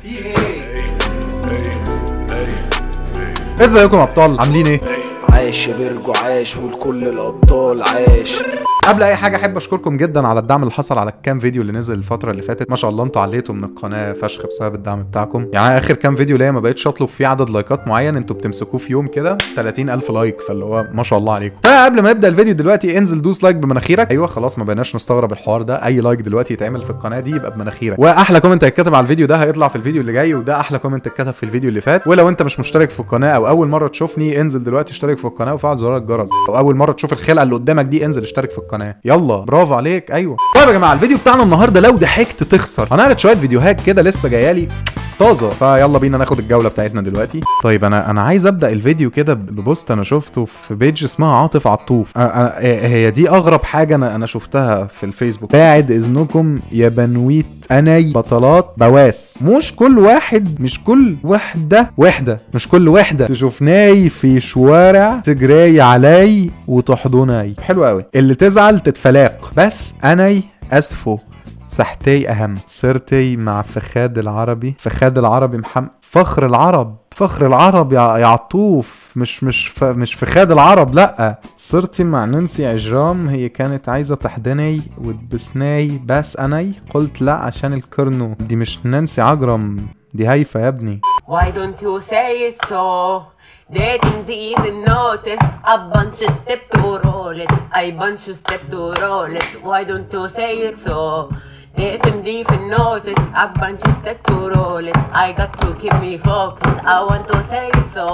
ازيكم يا ابطال عاملين ايه عايش يا بيرجو عايش ولكل الابطال عايش قبل اي حاجه احب اشكركم جدا على الدعم اللي حصل على الكام فيديو اللي نزل الفتره اللي فاتت ما شاء الله انتوا عليتوا من القناه فشخ بسبب الدعم بتاعكم يعني أنا اخر كام فيديو ليا ما بقتش اطلب فيه عدد لايكات معين انتوا بتمسكوه في يوم كده 30000 لايك فاللي هو ما شاء الله عليكم فقبل ما نبدا الفيديو دلوقتي انزل دوس لايك بمناخيرك ايوه خلاص ما بقيناش نستغرب الحوار ده اي لايك دلوقتي يتعمل في القناه دي يبقى بمناخيرك واحلى كومنت هيتكتب على الفيديو ده هيطلع في الفيديو اللي جاي وده احلى كومنت اتكتب في الفيديو اللي فات ولو انت مش مشترك في القناه او اول مره تشوفني انزل دلوقتي اشترك في القناه وفعل زرار الجرس او اول مره تشوف الخلقه اللي قدامك دي انزل اشترك في القناه يلا برافو عليك ايوه طيب يا جماعه الفيديو بتاعنا النهارده لو ضحكت تخسر هنعرض شويه فيديوهات كده لسه جايالي طازه فيلا بينا ناخد الجوله بتاعتنا دلوقتي طيب انا انا عايز ابدا الفيديو كده ببوست انا شفته في بيج اسمها عاطف عطوف أنا- أنا- هي دي اغرب حاجه انا انا شفتها في الفيسبوك بعد اذنكم يا بنويت اني بطلات بواس مش كل واحد مش كل وحده وحده مش كل وحده تشوفناي في شوارع تجري علي وتحضني حلو قوي اللي تزعل تتفلاق بس اني اسفه سحتي اهم صرتي مع فخاد العربي فخاد العربي محمد فخر العرب فخر العرب يا يا عطوف مش مش ف... مش فخاد العرب لا صرتي مع نانسي عجرام هي كانت عايزه تحضني وتبسني بس اني قلت لا عشان الكرنو دي مش نانسي عجرم دي هيفا يا ابني Why don't you say it so? They didn't even notice. A bunch of step to roll it. I bunch of step to roll it. Why don't you say it so? They didn't even notice. A bunch of step to roll it. I got to keep me focused. I want to say it so.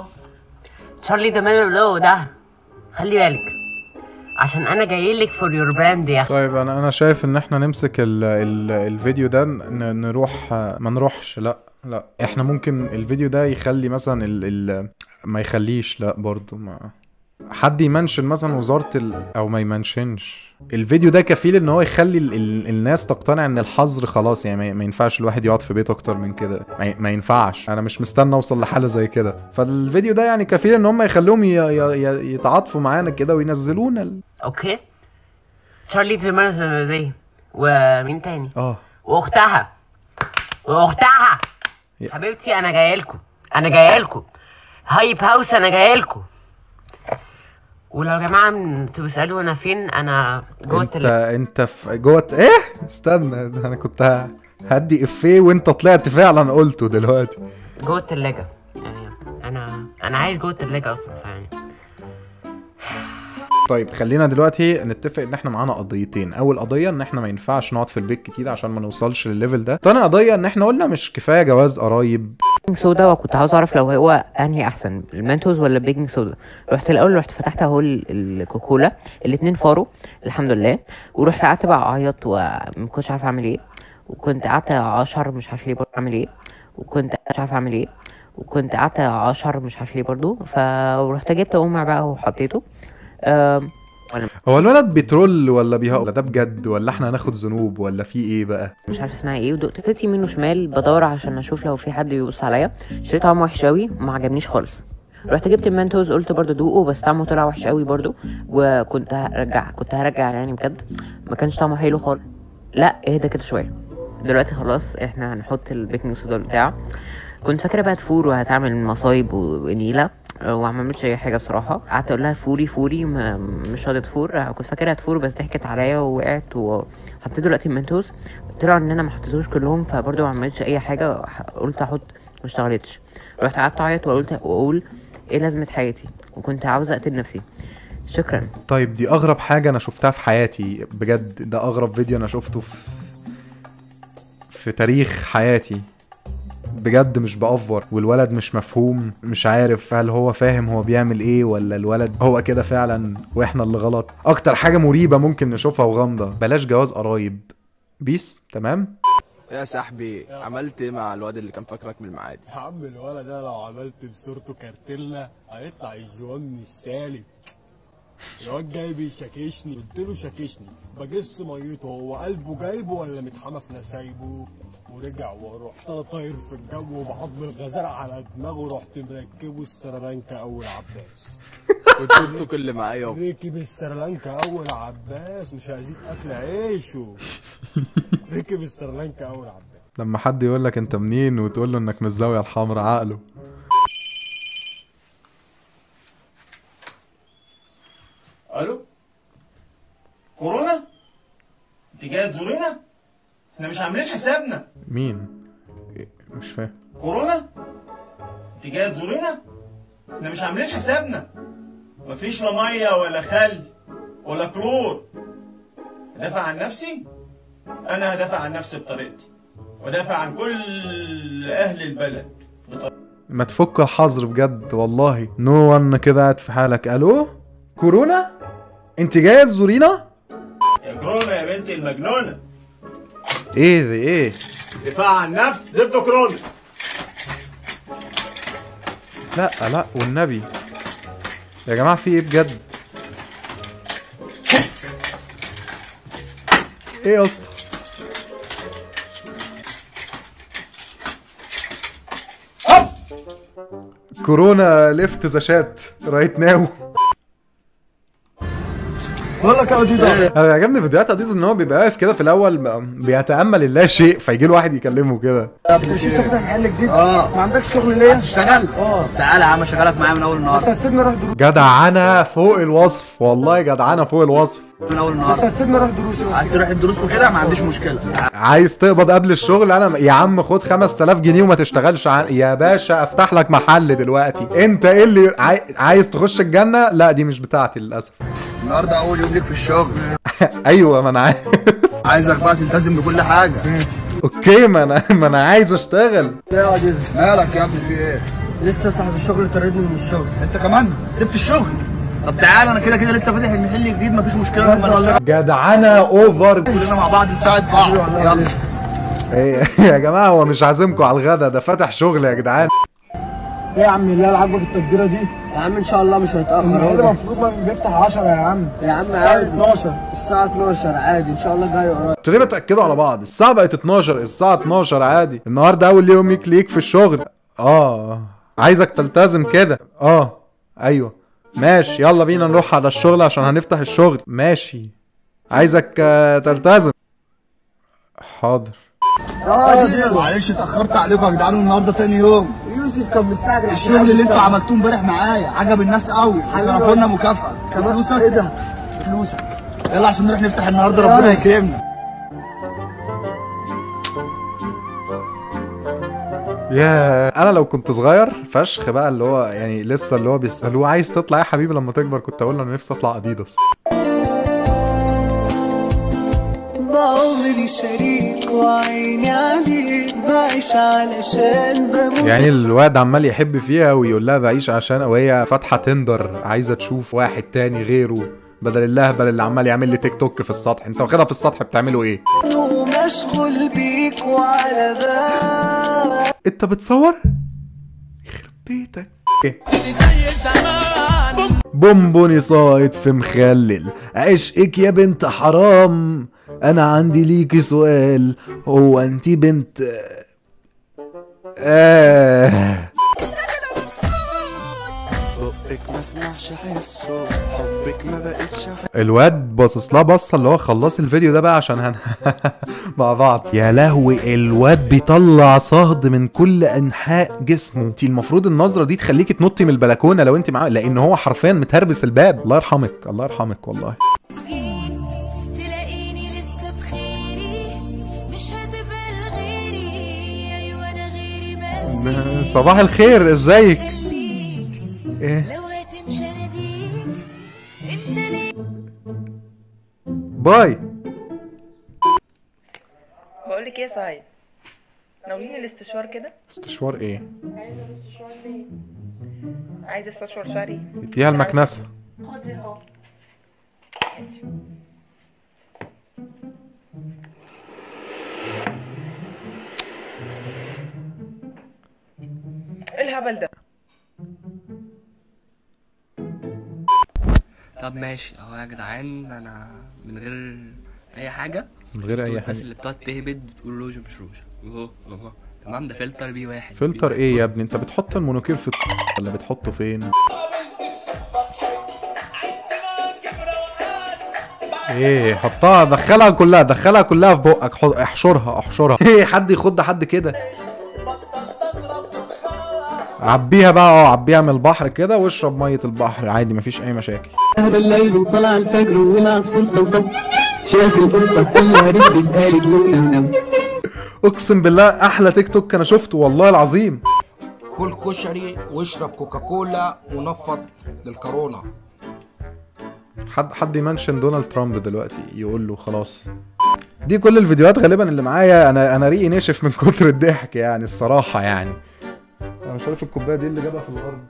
تشارلي ده ماله لو ده خلي بالك عشان انا جاي لك فور يور براند يا اخي طيب انا انا شايف ان احنا نمسك ال ال الفيديو ده ن- نروح ما نروحش لا لا احنا ممكن الفيديو ده يخلي مثلا ال ال ما يخليش لا برضو ما حد يمنشن مثلا وزارة ال او ما يمنشنش الفيديو ده كفيل ان هو يخلي ال ال الناس تقتنع ان الحظر خلاص يعني ما- ما ينفعش الواحد يقعد في بيته اكتر من كده ما, ي- ما ينفعش انا مش مستني اوصل لحالة زي كده فالفيديو ده يعني كفيل ان هم يخلوهم ي ي ي يتعاطفوا معانا كده وينزلونا ال... اوكي تشارلي دي دي ومين تاني اه واختها واختها يا- حبيبتي انا جايه لكم انا جايه لكم هايب هاوس انا جايه لكم ولو يا جماعه انتوا بتسالوا انا فين انا جوه انت ال... انت في جوه ايه استنى ده انا كنت ه- هدي افيه وانت طلعت فعلا قلته دلوقتي جوه التلاجة يعني انا انا عايش جوه التلاجة اصلا يعني طيب خلينا دلوقتي نتفق ان احنا معانا قضيتين اول قضيه ان احنا ما ينفعش نقعد في البيت كتير عشان ما نوصلش للليفل ده تاني قضيه ان احنا قلنا مش كفايه جواز قرايب بيكنج صودا وكنت عاوز اعرف لو هو انهي احسن المنتوز ولا البيكنج صودا رحت الاول رحت فتحت اهو ال- الكوكولا الاتنين فاروا الحمد لله ورحت قعدت بقى اعيط وما كنتش عارف اعمل ايه وكنت قعدت اشهر مش عارف ليه برضه اعمل ايه وكنت مش عارف اعمل ايه وكنت قعدت اشهر مش عارف ليه برضه فرحت جبت قمع بقى وحطيته أم، هو الولد بيترول ولا بيهق ولا ده بجد ولا احنا هناخد ذنوب ولا في ايه بقى مش عارف اسمها ايه ودقت ستي يمين وشمال بدور عشان اشوف لو في حد بيبص عليا شريت طعمه وحش قوي وما عجبنيش خالص رحت جبت المنتوز قلت برضو دوقه بس طعمه طلع وحش قوي برضو وكنت هرجع كنت هرجع يعني بجد ما كانش طعمه حلو خالص لا اهدى كده شويه دلوقتي خلاص احنا هنحط البيكنج صودا بتاعه كنت فاكره بقى تفور وهتعمل مصايب ونيله وما عملتش اي حاجه بصراحه قعدت اقول لها فوري فوري ما مش راضيه تفور كنت فاكرها تفور بس ضحكت عليا ووقعت وحطيت دلوقتي المنتوز طلع ان انا ما حطيتوش كلهم فبرضه ما عملتش اي حاجه قلت احط ما اشتغلتش رحت قعدت اعيط وقلت واقول ايه لازمه حياتي وكنت عاوزه اقتل نفسي شكرا طيب دي اغرب حاجه انا شفتها في حياتي بجد ده اغرب فيديو انا شفته في في تاريخ حياتي بجد مش بأفور والولد مش مفهوم مش عارف هل هو فاهم هو بيعمل ايه ولا الولد هو كده فعلا واحنا اللي غلط اكتر حاجة مريبة ممكن نشوفها وغامضة بلاش جواز قرايب بيس تمام يا صاحبي عملت ايه مع الواد اللي كان فاكرك من المعادي يا عم الولد ده لو عملت بصورته كارتيلا هيطلع الجوان من السالك الواد جاي بيشاكشني قلت له شاكشني بجس ميته هو قلبه جايبه ولا متحمى في نسايبه ورجع ورحت انا طاير في الجو وبعضم الغزال على دماغه رحت مركبه السرلانكا اول عباس كنت انتوا اللي معايا اهو. ركب السرلانكا اول عباس مش هيزيد اكل عيشه ركب السرلانكا اول عباس لما حد يقول لك انت منين وتقول له انك من الزاويه الحمراء عقله الو كورونا انت جاي تزورينا احنا مش عاملين حسابنا مين إيه، مش فاهم كورونا انت جاي تزورينا احنا مش عاملين حسابنا مفيش لا ميه ولا خل ولا كلور ادافع عن نفسي انا هدافع عن نفسي بطريقتي ودافع عن كل اهل البلد ما تفك الحظر بجد والله نو ون كده قاعد في حالك الو كورونا انت جايه تزورينا يا كورونا يا بنتي المجنونه ايه ده ايه دفاع عن نفس ضد كورونا لا لا والنبي يا جماعه في ايه بجد ايه يا اسطى كورونا ليفت ذا شات رايت ناو بقول لك يا وديده انا بيعجبني فيديوهات عديز ان هو بيبقى واقف كده في الاول ب- بيتامل اللا شيء فيجي له واحد يكلمه كده مش فاتح محل جديد اه ما عندكش شغل ليا تشتغل؟ اه تعالى يا عم اشغلك معايا من اول بس النهارده هتسيبني اروح دروس جدعنه فوق الوصف والله جدعنه فوق الوصف من اول بس النهارده هتسيبني اروح دروسي بس عايز تروح الدروس وكده ما عنديش مشكله عايز تقبض قبل الشغل انا يا عم خد 5000 جنيه وما تشتغلش ع... يا باشا افتح لك محل دلوقتي انت ايه اللي عاي... عايز تخش الجنه لا دي مش بتاعتي للاسف النهارده اول يوم ليك في الشغل ايوه ما انا عايز عايزك بقى تلتزم بكل حاجه اوكي ما انا ما انا عايز اشتغل مالك يا ابني في ايه؟ لسه صاحب الشغل طردني من الشغل انت كمان سبت الشغل طب تعالى انا كده كده لسه فاتح المحل جديد مفيش مشكله لما نشتغل جدعنه اوفر كلنا مع بعض نساعد بعض يلا إيه، يا جماعه هو مش عازمكم على الغدا ده فاتح شغل يا جدعان ايه يا عم اللي عاجبك التقديره دي يا عم ان شاء الله مش هيتاخر المحل المفروض ما بيفتح 10 يا عم يا عم عادي 12 الساعه 12 عادي ان شاء الله جاي قريب انتوا ليه بتاكدوا على بعض الساعه بقت 12 الساعه 12 عادي النهارده اول يوم ليك ليك في الشغل اه عايزك تلتزم كده اه ايوه ماشي يلا بينا نروح على الشغل عشان هنفتح الشغل ماشي عايزك آه، تلتزم حاضر معلش اتاخرت عليكم يا جدعان النهارده تاني يوم يوسف كان مستعجل الشغل اللي انتوا عملتوه امبارح معايا عجب الناس قوي صرفوا لنا مكافاه فلوسك ايه ده فلوسك يلا عشان نروح نفتح النهارده ربنا يكرمنا يا انا لو كنت صغير فشخ بقى اللي هو يعني لسه اللي هو بيسالوه عايز تطلع إيه يا حبيبي لما تكبر كنت اقول له انا نفسي اطلع اديداس بعمري شريك وعيني عليك بعيش علشان بموت يعني الواد عمال يحب فيها ويقول لها بعيش عشان وهي فاتحه تندر عايزه تشوف واحد تاني غيره بدل اللهبل اللي عمال يعمل لي تيك توك في السطح انت واخدها في السطح بتعملوا ايه ومشغول بيك وعلى بال انت بتصور يخرب بيتك إيه؟ بونبوني صايد في مخلل عشقك يا بنت حرام انا عندي ليكي سؤال هو انت بنت آه بقك ما اسمعش حسه حبك ما بقتش الواد باصص لها بصه اللي هو خلص الفيديو ده بقى عشان هن مع بعض يا لهوي الواد بيطلع صهد من كل انحاء جسمه انت المفروض النظره دي تخليكي تنطي من البلكونه لو انت معاه لان هو حرفيا متربس الباب الله يرحمك الله يرحمك والله تلاقيني لسه بخيري مش هتبقى لغيري ايوه انا غيري بس صباح الخير ازيك خليك ايه لو هتمشي اناديك انت ليه باي بقول لك ايه يا سعيد ناويين الاستشوار كده استشوار ايه عايز استشوار شعري اديها المكنسه خدي اهو ايه الهبل ده طب ماشي اهو يا جدعان انا من غير اي حاجه من غير اي الناس حاجه اللي بتقعد تهبد بتقول روج مش روج اهو اهو تمام ده فلتر بي واحد فلتر ايه يا ابني انت بتحط المونوكير في الط- ولا بتحطه فين ايه حطها دخلها كلها دخلها كلها في بقك حط- احشرها احشرها ايه حد يخض حد كده عبيها بقى اه عبيها من البحر كده واشرب ميه البحر عادي مفيش اي مشاكل بالليل وطلع الفجر والعصفور صوصو شاف القصة كلها ركبت قالت له نم نم اقسم بالله احلى تيك توك انا شفته والله العظيم كل كشري واشرب كوكاكولا ونفض للكورونا حد حد يمنشن دونالد ترامب دلوقتي يقول له خلاص دي كل الفيديوهات غالبا اللي معايا انا انا ريقي ناشف من كتر الضحك يعني الصراحه يعني انا مش عارف الكوبايه دي اللي جابها في الارض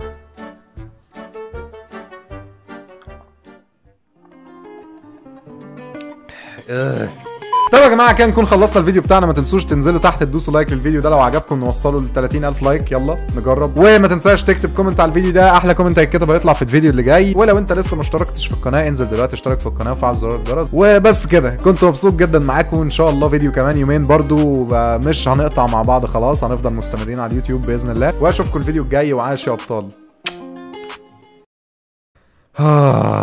آه. طب يا جماعه كده نكون خلصنا الفيديو بتاعنا ما تنسوش تنزلوا تحت تدوسوا لايك للفيديو ده لو عجبكم نوصله ل 30000 لايك يلا نجرب وما تنساش تكتب كومنت على الفيديو ده احلى كومنت هيتكتب هيطلع في الفيديو اللي جاي ولو انت لسه ما اشتركتش في القناه انزل دلوقتي اشترك في القناه وفعل زرار الجرس وبس كده كنت مبسوط جدا معاكم وان شاء الله فيديو كمان يومين برضو ب- مش هنقطع مع بعض خلاص هنفضل مستمرين على اليوتيوب باذن الله واشوفكم الفيديو الجاي وعاش يا ابطال آه